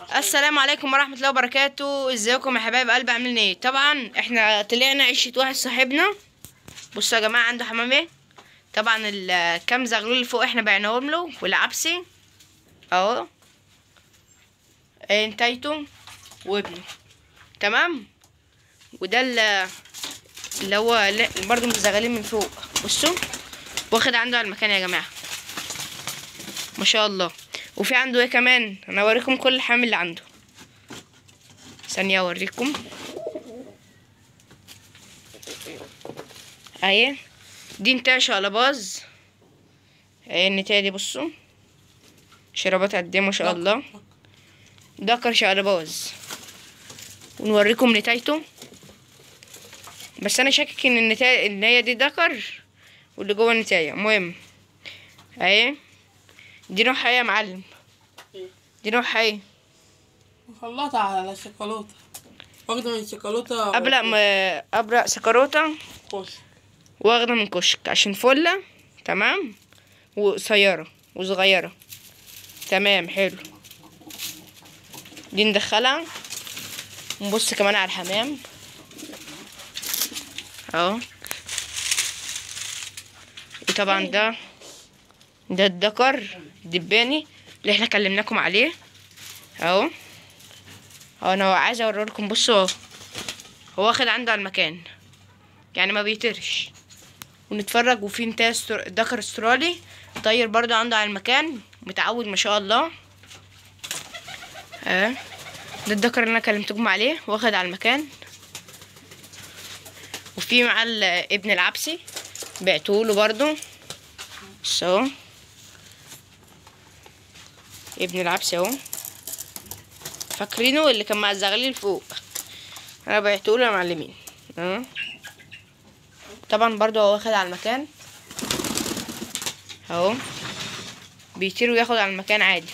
السلام عليكم ورحمة الله وبركاته ازيكم يا حبايب قلبي عاملين ايه طبعا احنا طلعنا عشة واحد صاحبنا بصوا يا جماعة عنده حمام ايه طبعا الكام زغلول اللي فوق احنا بعناهم له والعبسي اهو انتيتو وابنه تمام وده ال- اللي هو لا- برضه متزغلين من فوق بصوا واخد عنده على المكان يا جماعة ما شاء الله وفي عنده ايه كمان انا اوريكم كل الحمام اللي عنده ثانية اوريكم اهي دي انتهى شقلباز اهي النتاية دي بصوا شرابات قد ايه ما شاء الله دكر شقلباز ونوريكم نتايته بس انا شاكك ان النتاية ان هي دي دكر واللي جوه النتاية المهم اهي دي نوعها ايه يا معلم دي نوعها ايه مخلطة على شوكولاتة واخدة من شوكولاتة ابرق م... ابرق سكروته كوش واخده من كشك عشان فله تمام وقصيره وصغيره تمام حلو دي ندخلها ونبص كمان على الحمام اهو وطبعا ده ده الدكر الدباني اللي احنا كلمناكم عليه اهو اهو انا عايزه اوريلكم بصوا اهو هو واخد عنده على المكان يعني ما بيطيرش ونتفرج وفي انتهى استر... دكر استرالي طاير برضو عنده على المكان متعود ما شاء الله اه ده الدكر اللي انا كلمتكم عليه واخد على المكان وفي مع ال- ابن العبسي بعتوله برضو بس اهو ابن العبسي اهو فاكرينه اللي كان مع الزغاليل فوق انا بعتوله يا معلمين اه طبعا برضو هو واخد على المكان اهو بيطير وياخد على المكان عادي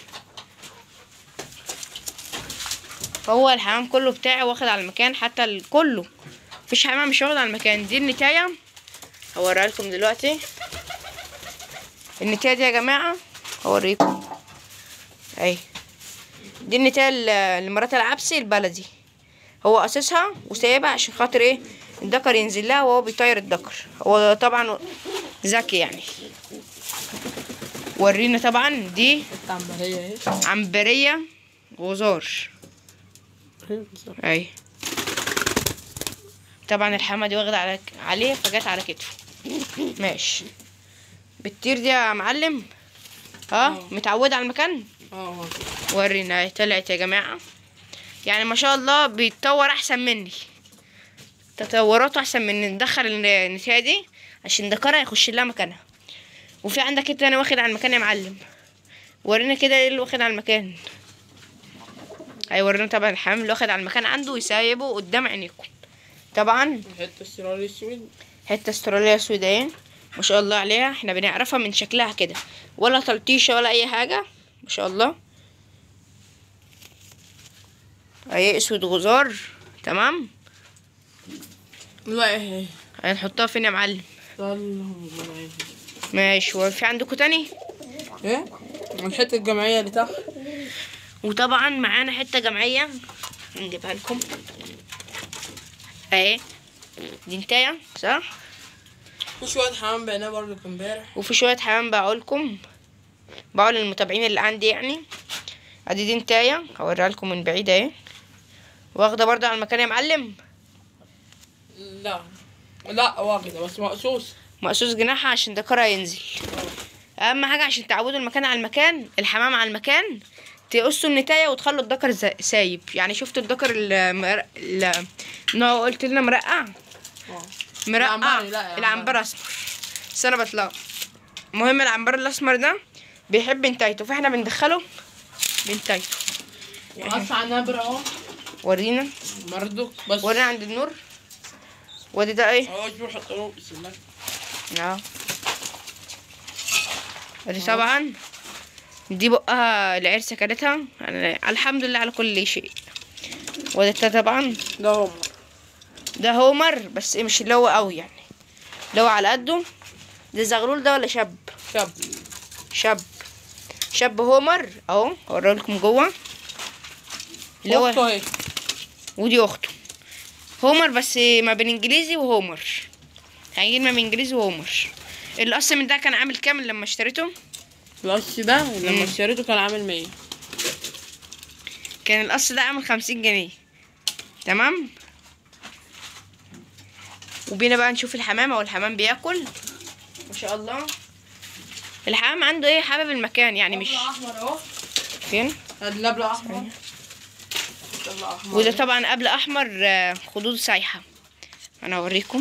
هو الحمام كله بتاعي واخد على المكان حتى ال- كله مفيش حمام مش واخد على المكان دي النتاية هوريها لكم دلوقتي النتاية دي يا جماعة هوريكم اهي دي النتاية ل- لمرات العبسي البلدي هو قصصها وسايبها عشان خاطر ايه الدكر ينزل لها وهو بيطير الدكر هو طبعا ذكي يعني ورينا طبعا دي التعمرية اهي عنبرية غزار اي طبعا الحما دي واخدة على عليه فجت على كتفه ماشي بتطير دي يا معلم اه متعودة على المكان اه ورينا اهي طلعت يا جماعة يعني ما شاء الله بيتطور احسن مني تطوراته احسن مني ندخل النتاية دي عشان دكرها يخش لها مكانها وفي عندك انت انا واخد على المكان يا معلم ورينا كده ايه اللي واخد على المكان هيورينا طبعا الحمام اللي واخد على المكان عنده ويسيبه قدام عينيكم طبعا حتة السرار السويد حته استراليه سوداء ما شاء الله عليها احنا بنعرفها من شكلها كده ولا تلطيشه ولا اي حاجه ما شاء الله اهي اسود غزار تمام لا ايه هنحطها فين يا معلم اللهم المعين ماشي وفي عندكم تاني ايه الحتة الجمعية اللي تحت وطبعا معانا حته جمعيه نجيبها لكم اهي دي انتايه صح في شوية حمام بعناه برضه امبارح وفي شويه حمام بقولكم بقول للمتابعين اللي عندي يعني ادي دي انتايه هوريها لكم من بعيد اهي واخده برضه على المكان يا معلم لا لا واخدة بس مقصوص مقصوص جناحها عشان دكرها ينزل اهم حاجه عشان تعودوا المكان على المكان الحمام على المكان تقصوا النتايه وتخلوا الدكر زا- سايب يعني شفتوا الدكر المر... ال- اللي هو قلت لنا مرقع اه مرقع العنبري، لا، العنبر اسمر بس انا بطلع المهم العنبر الاسمر ده بيحب انتايته فاحنا بندخله بنتايته وقص على نبرة اهو ورينا برضه بس ورينا عند النور وادي ده ايه اه شوف حطوه بسم الله اه ادي طبعا دي بقها العرسة كلتها يعني الحمد لله على كل شيء وده التا طبعا ده هم ده هومر بس إيه مش اللي هو قوي يعني اللي هو على قده ده زغلول ده ولا شاب شاب شاب شاب هومر اهو هوريلكم جوه اللي هو اخته اهي ودي اخته هومر بس ما بين انجليزي وهومر هيجي ما بين انجليزي وهومر القص من ده كان عامل كام لما اشتريته القص ده مم. لما اشتريته كان عامل 100 كان القص ده عامل خمسين جنيه تمام وبينا بقى نشوف الحمام او الحمام بياكل ما شاء الله الحمام عنده ايه حابب المكان يعني مش احمر اهو فين اللبلة احمر اللبلة احمر وده طبعا قبل احمر آه، خدود سايحه انا اوريكم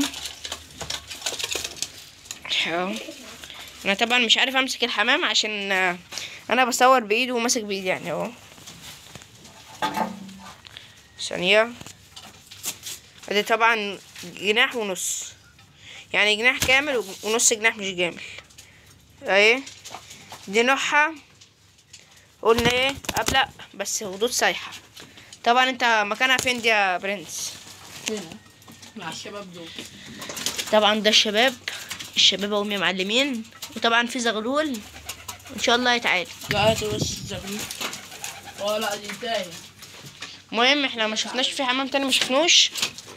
اهو انا طبعا مش عارف امسك الحمام عشان آه، انا بصور بايدي وماسك بايدي يعني اهو ثانيه ادي طبعا جناح ونص يعني جناح كامل ونص جناح مش كامل اهي دي نوعها قلنا ايه قبل لا بس خدود سايحه طبعا انت مكانها فين دي يا برنس هنا مع الشباب دول طبعا ده الشباب الشباب هم يا معلمين وطبعا في زغلول ان شاء الله يتعالج لا هاتوا بس زغلول اه لا دي تايه المهم احنا ما شفناش في حمام تاني ما شفنوش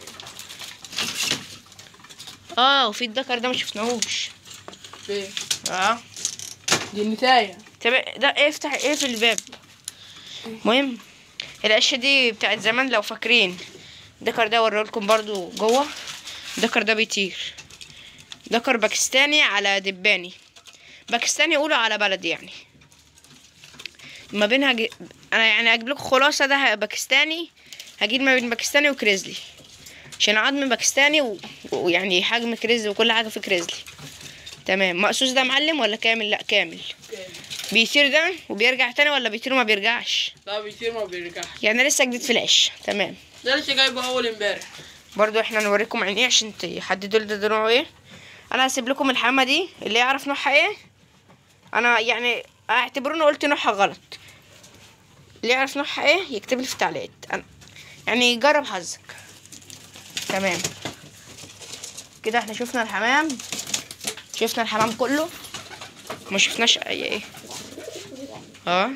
اه وفي الدكر ده ما شفناهوش فين اه دي النتاية طب ده افتح ايه في الباب المهم القشه دي بتاعت زمان لو فاكرين الدكر ده وريهولكم برضو جوه الدكر ده بيطير دكر باكستاني على دباني باكستاني يقولوا على بلدي يعني ما بينها ج... انا يعني اجيب لكم خلاصه ده باكستاني هجيب ما بين باكستاني وكريزلي عشان عظم باكستاني و- ويعني حجم كريزلي وكل حاجه في كريزلي تمام مقصوص ده معلم ولا كامل لا كامل بيطير ده وبيرجع تاني ولا بيطير وما بيرجعش لا بيطير ما بيرجعش يعني لسه جديد في العش تمام ده لسه جايبه اول امبارح برضو احنا نوريكم عينيه عشان تحددوا ده, ده نوعه ايه انا هسيب لكم الحمى دي اللي يعرف نوعها ايه انا يعني اعتبروني قلت نوعها غلط اللي يعرف نوعها ايه يكتب لي في التعليقات أنا يعني جرب حظك تمام كده احنا شفنا الحمام شفنا الحمام كله ما شفناش اي ايه اه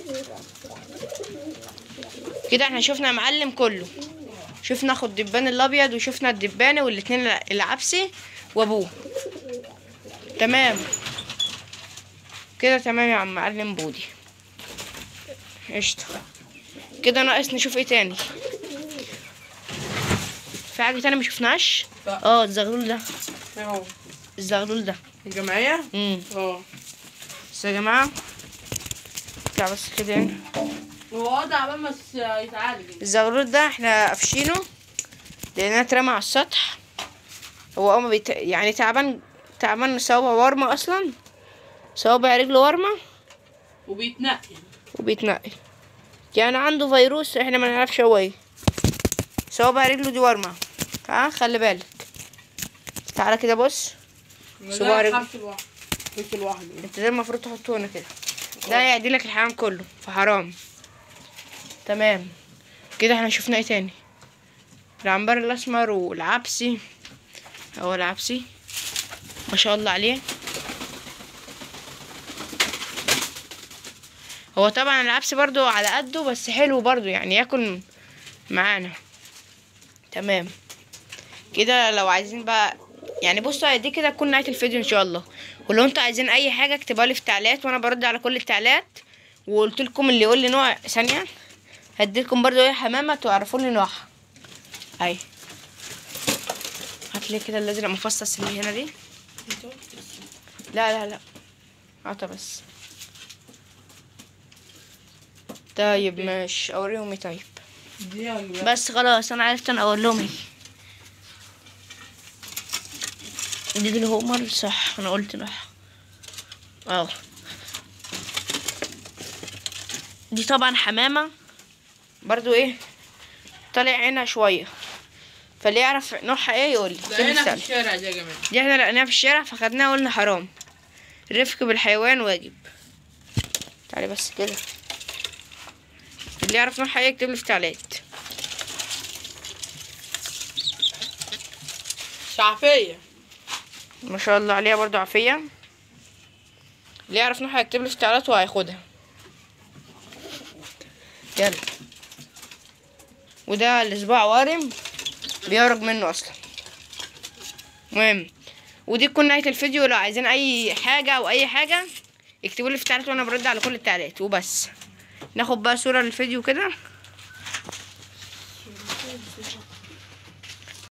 كده احنا شفنا معلم كله شفنا اخو الدبان الابيض وشفنا الدبانه والاتنين العبسي وابوه تمام كده تمام يا عم معلم بودي قشطة كده ناقص نشوف ايه تاني في حاجة تانية ما شفناش لا. اه الزغلول ده اهو الزغلول ده الجمعية امم اه بس يا جماعة بتاع بس كده هنا هو وضع عبال ما س- يتعالج الزغلول ده احنا قافشينه لانه اترمى على السطح هو اما بيت... يعني تعبان تعبان صوابع ورمة اصلا صوابع رجله ورمة وبيتنقل وبيتنقل يعني عنده فيروس احنا ما نعرفش هو ايه صوابع رجله دي ورمة ها خلي بالك تعالى كده بص صباع رجل. حرف لوحده مش لوحده انت ده المفروض تحطه هنا كده ده هيعدلك الحمام كله فحرام تمام كده احنا شفنا ايه تاني العنبر الاسمر والعبسي هو العبسي ما شاء الله عليه هو طبعا العبسي برضو على قده بس حلو برضو يعني ياكل معانا تمام كده لو عايزين بقى يعني بصوا دي كده تكون نهايه الفيديو ان شاء الله ولو انتوا عايزين اي حاجه اكتبوها لي في التعليقات وانا برد على كل التعليقات وقلت لكم اللي يقول لي نوع ثانيه هديلكم برضو ايه حمامه تعرفوا لي نوعها اهي هات لي كده الازرق مفصص اللي هنا دي لا لا لا عطا بس طيب ماشي اوريهم ايه طيب دي يعني بس خلاص انا عرفت انا اقول لهم ايه دي دي الهومر صح انا قلت صح اه دي طبعا حمامة برضو ايه طالع عينها شوية فاللي يعرف نوعها ايه يقول لي ده هنا في الشارع دي يا جماعة دي احنا لقيناها في الشارع فخدناها وقلنا حرام الرفق بالحيوان واجب تعالي بس كده اللي يعرف نوعها ايه يكتب لي في التعليقات شعفية ما شاء الله عليها برضو عافية اللي يعرف نوعها يكتب لي في التعليقات وهياخدها يلا وده الصباع وارم بيورج منه اصلا المهم ودي تكون نهايه الفيديو لو عايزين اي حاجه او اي حاجه اكتبوا لي في التعليقات وانا برد على كل التعليقات وبس ناخد بقى صوره للفيديو كده